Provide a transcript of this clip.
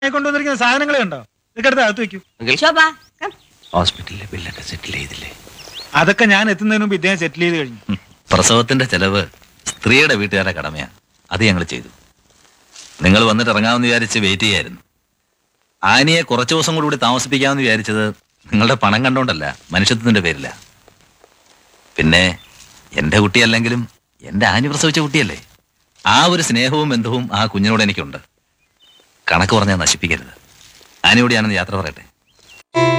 കൊണ്ടുവന്നിരിക്കുന്ന സാധനങ്ങളെ ഉണ്ടോ ഇതൊക്കെ എടുത്ത് അകത്ത് വെക്കൂ ശോഭ come. ഹോസ്പിറ്റലിലെ ബില്ലൊക്കെ സെറ്റിൽ ചെയ്തില്ലേ അതൊക്കെ ഞാൻ എത്തുന്നതിന് മുമ്പ് ഇദ്ദേഹം സെറ്റിൽ ചെയ്ത് കഴിഞ്ഞു ഉം. പ്രസവത്തിന്റെ ചെലവ് സ്ത്രീയുടെ വീട്ടുകാരുടെ കടമയാ അത് ഞങ്ങൾ ചെയ്തു നിങ്ങൾ വന്നിട്ട് ഇറങ്ങാമെന്ന് വിചാരിച്ച് വെയിറ്റ് ചെയ്യായിരുന്നു ആനിയെ കുറച്ചു ദിവസം കൂടി ഇവിടെ താമസിപ്പിക്കാമെന്ന് വിചാരിച്ചത് നിങ്ങളുടെ പണം കണ്ടോണ്ടല്ല മനുഷ്യത്വത്തിന്റെ പേരില്ല പിന്നെ എന്റെ കുട്ടിയല്ലെങ്കിലും എന്റെ ആനി പ്രസവിച്ച കുട്ടിയല്ലേ ആ ഒരു സ്നേഹവും ബന്ധവും ആ കുഞ്ഞിനോട് എനിക്കുണ്ട് കണക്ക് പറഞ്ഞാൽ നശിപ്പിക്കരുത് ആനിയോട് ഞാനൊന്ന് യാത്ര പറയട്ടെ